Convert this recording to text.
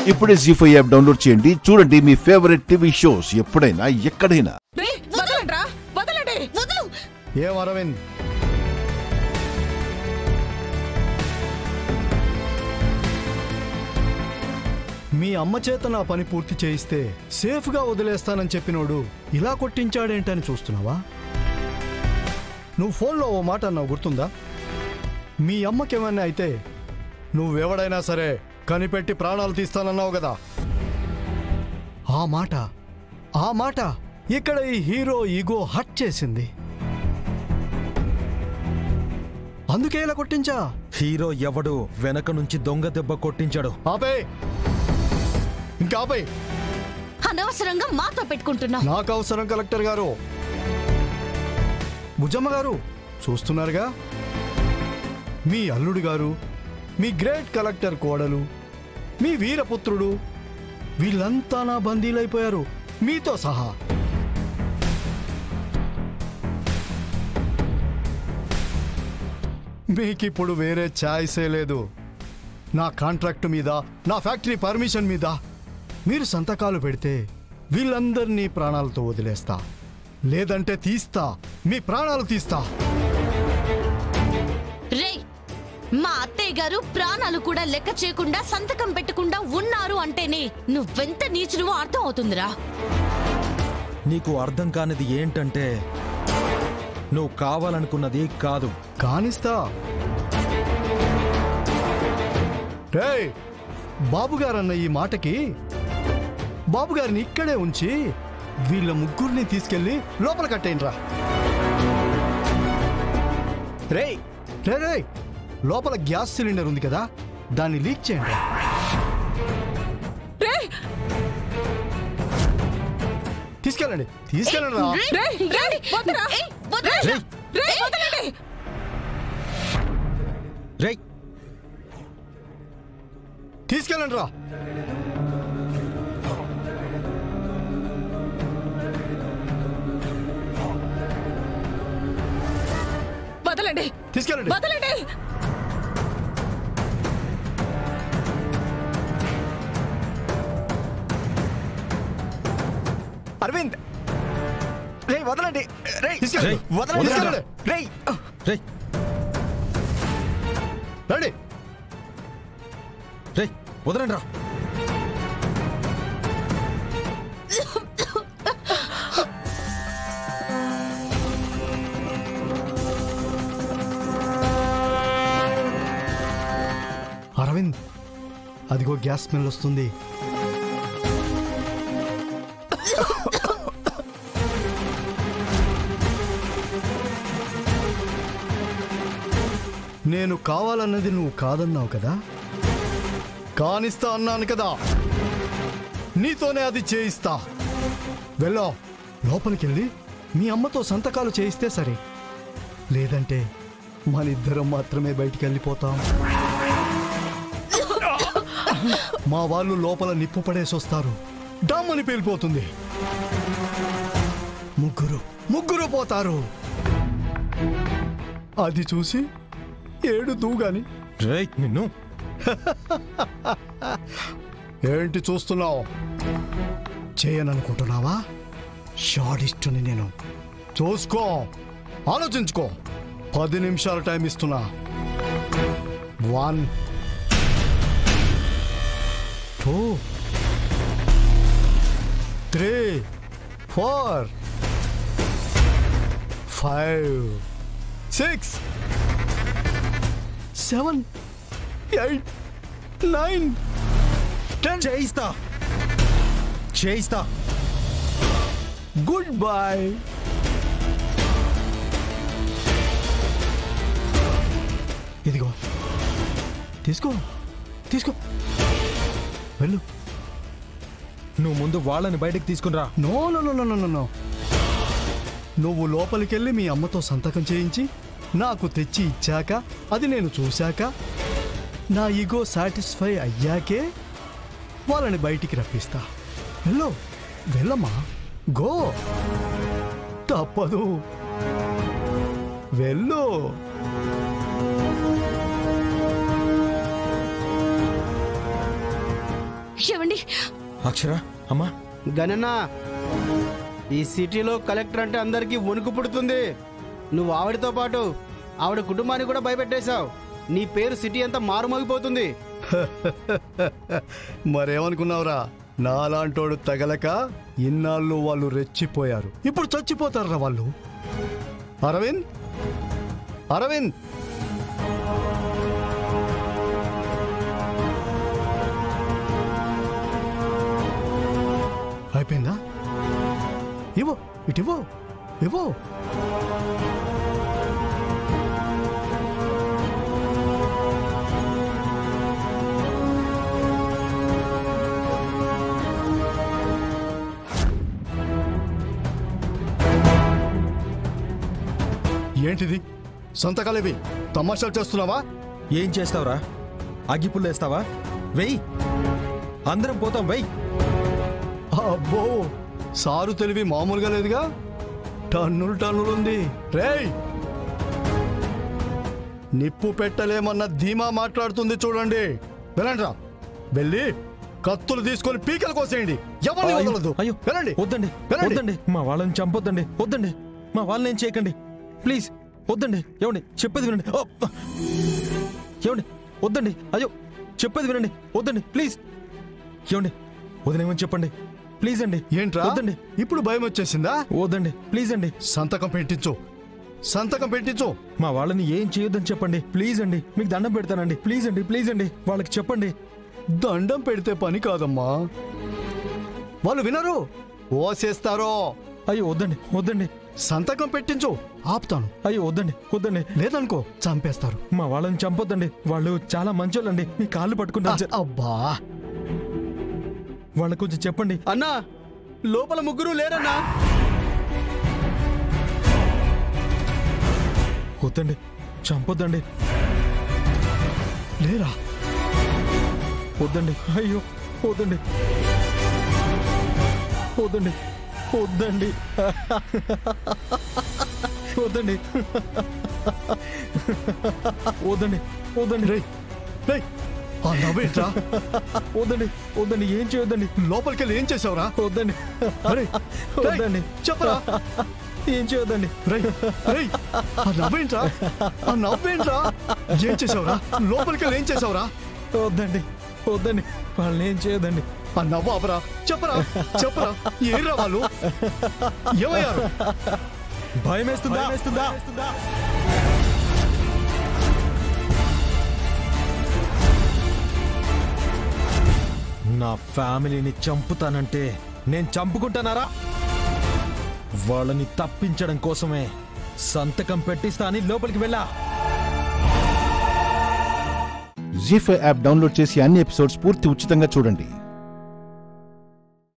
ఇప్పుడే G five app download చేయండి చూడండి మీ ఫేవరెట్ టీవీ షోస్ ఎప్పుడైనా ఎక్కడైనా రే వదలండ్రా వదలండి వదులు ఏం అరవింద్ మీ అమ్మ చేత నా పని పూర్తి చేయిస్తే సేఫ్గా వదిలేస్తానని చెప్పినోడు ఇలా కొట్టించాడేంటని చూస్తున్నావా నువ్వు ఫోన్లో ఓ మాట అన్నావు గుర్తుందా మీ అమ్మకేమన్నా అయితే నువ్వెవడైనా సరే కనిపెట్టి ప్రాణాలు తీస్తానన్నావు కదా ఆ మాట ఆ మాట ఇక్కడ ఈ హీరో ఈగో హట్ చేసింది అందుకే ఇలా కొట్టించా హీరో ఎవడు వెనక నుంచి దొంగ దెబ్బ కొట్టించాడు ఆపే ఇంకా ఆపే అనవసరంగా మాతో పెట్టుకుంటున్నా నాకు అవసరం కలెక్టర్ గారు బుజ్జమ్మ గారు చూస్తున్నారుగా మీ అల్లుడు గారు మీ గ్రేట్ కలెక్టర్ కోడలు మీ వీరపుత్రుడు వీళ్ళంతా నా బందీలైపోయారు మీతో సహా మీకిప్పుడు వేరే ఛాయిసే లేదు నా కాంట్రాక్ట్ మీద నా ఫ్యాక్టరీ పర్మిషన్ మీద మీరు సంతకాలు పెడితే వీళ్ళందరినీ ప్రాణాలతో వదిలేస్తా లేదంటే తీస్తా మీ ప్రాణాలు తీస్తా రేయ్ మా అత్తయ్య గారు ప్రాణాలు కూడా లెక్క చేయకుండా సంతకం పెట్టకుండా ఉన్నారు అంటేనే నువ్వెంత నీచుడువో అర్థం అవుతుందిరా నీకు అర్థం కానిది ఏంటంటే నువ్వు కావాలనుకున్నది కాదు కానిస్తా రేయ్ బాబుగారన్న ఈ మాటకి బాబుగారిని ఇక్కడే ఉంచి వీళ్ళ ముగ్గురిని తీసుకెళ్లి లోపల కట్టేయండిరా రేయ్ రే రే లోపల గ్యాస్ సిలిండర్ ఉంది కదా దాన్ని లీక్ చేయండి రే తీసుకెళ్ళండి తీసుకెళ్ళండి రా రే రే వదరా ఏయ్, వదలండి. రే వదలండి రేయ్ తీసుకెళ్ళండి రా వదలండి తీసుకెళ్ళండి వదలండి అరవింద్ రే వదలండి రే తీసుకెళ్ళండి. రేయ్, వదలండి తీసుకెళ్ళండి. రే రేయ్ రండి రేయ్ వదలండి రా అరవింద్ అదిగో గ్యాస్ స్మెల్ వస్తుంది నేను కావాలన్నది నువ్వు కాదన్నావు కదా కానిస్తా అన్నాను కదా నీతోనే అది చేయిస్తా వెళ్ళో లోపలికెళ్ళి మీ అమ్మతో సంతకాలు చేయిస్తే సరే లేదంటే మనిద్దరం మాత్రమే బయటికి వెళ్ళిపోతాం మా వాళ్ళు లోపల నిప్పు పడేసొస్తారు డమ్మని పేలిపోతుంది ముగ్గురు ముగ్గురు పోతారు అది చూసి ఏడు దూగాని రేయ్ నిన్ను ఏంటి చూస్తున్నావు చేయననుకుంటున్నావా షాడిస్టుని నేను చూసుకో ఆలోచించుకో పది నిమిషాల టైం ఇస్తున్నా one two three four five six seven eight nine ten చేయిస్తా చేయిస్తా గుడ్ బై ఇదిగో తీసుకో తీసుకో వెళ్ళు నువ్వు ముందు వాళ్ళని బయటకు తీసుకునిరా no no no no no no నువ్వు లోపలికెళ్ళి మీ అమ్మతో సంతకం చేయించి నాకు తెచ్చి ఇచ్చాక అది నేను చూశాక నా ఈగో సాటిస్ఫై అయ్యాకే వాళ్ళని బయటికి రప్పిస్తా వెళ్ళు వెళ్ళమ్మా గో తప్పదు వెళ్ళు ఏమండి అక్షర అమ్మా గణన ఈ సిటీలో కలెక్టర్ అంటే అందరికీ వణుకు పుడుతుంది నువ్వు ఆవిడతో పాటు ఆవిడ కుటుంబాన్ని కూడా భయపెట్టేశావు నీ పేరు సిటీ అంతా మారుమోగిపోతుంది మరేమనుకున్నావురా నాలాంటోడు తగలక ఇన్నాళ్ళు వాళ్ళు రెచ్చిపోయారు ఇప్పుడు చచ్చిపోతారా వాళ్ళు అరవింద్ అరవింద్ అయిపోయిందా ఇవ్వు ఇటు ఇవ్వు ఇవ్వు ఏంటిది సంతకాలేవి తమాషాలు చేస్తున్నావా ఏం చేస్తావురా అగ్గిపుల్లేస్తావా వెయ్యి అందరం పోతాం వెయ్యి అబ్బో సారు తెలివి మామూలుగా లేదుగా టన్నులు టన్నులుంది రేయ్ నిప్పు పెట్టలేమన్న ధీమా మాట్లాడుతుంది చూడండి వెళ్ళండ్రా వెళ్ళి కత్తులు తీసుకొని పీకలు కోసేయండి ఎవరిని అయ్యో, వదలదు అయ్యో వెళ్ళండి వద్దండి వెళ్ళండి. వద్దండి మా వాళ్ళని చంపొద్దండి వద్దండి మా వాళ్ళని ఏం చేయకండి ప్లీజ్ వద్దండి ఏమండి చెప్పేది వినండి ఓ! ఏమండి వద్దండి అయ్యో చెప్పేది వినండి వద్దండి ప్లీజ్ ఏమండి వదిలేమని చెప్పండి ప్లీజ్ అండి ఏంట్రా వద్దండి ఇప్పుడు భయం వచ్చేసిందా వద్దండి ప్లీజ్ అండి సంతకం పెట్టించు సంతకం పెట్టించు మా వాళ్ళని ఏం చేయొద్దని చెప్పండి ప్లీజ్ అండి మీకు దండం పెడతానండి ప్లీజ్ అండి ప్లీజ్ అండి వాళ్ళకి చెప్పండి దండం పెడితే పని కాదమ్మా వాళ్ళు వినరు ఓసేస్తారో అయ్యో వద్దండి వద్దండి సంతకం పెట్టించు ఆపుతాను అయ్యో వద్దండి వద్దండి లేదనుకో చంపేస్తారు మా వాళ్ళని చంపొద్దండి వాళ్ళు చాలా మంచోళ్ళండి మీ కాళ్ళు పట్టుకుంటారు సార్. అబ్బా వాళ్ళకి కొంచెం చెప్పండి అన్నా లోపల ముగ్గురు లేరన్నా వద్దండి చంపొద్దండి లేరా వద్దండి అయ్యో వద్దండి వద్దండి వద్దండి వద్దండి వద్దండి వద్దండి రేయ్ రేయ్ ఆ నవ్వేంట్రా వద్దండి వద్దండి ఏం చేయొద్దండి లోపలికి వెళ్ళి ఏం చేసావురా వద్దండి రేయ్, వద్దండి చెప్పరా ఏం చేయొద్దండి రేయ్ రేయ్ ఆ నవ్వేంట్రా ఆ నవ్వేంట్రా ఏం చేసావురా లోపలికి వెళ్ళి ఏం చేసావురా వద్దండి వద్దండి వాళ్ళని ఏం చేయొద్దండి ఆ నవ్వు ఆపరా చెప్పరా చెప్పరా ఏర్రా వాళ్ళు ఏమయ్యారు భయం వేస్తుందా వేస్తుందా నా ఫ్యామిలీని చంపుతానంటే నేను చంపుకుంటానారా వాళ్ళని తప్పించడం కోసమే సంతకం పెట్టిస్తా అని లోపలికి వెళ్ళా జీ ఫైవ్ యాప్ డౌన్లోడ్ చేసి అన్ని ఎపిసోడ్స్ పూర్తి ఉచితంగా చూడండి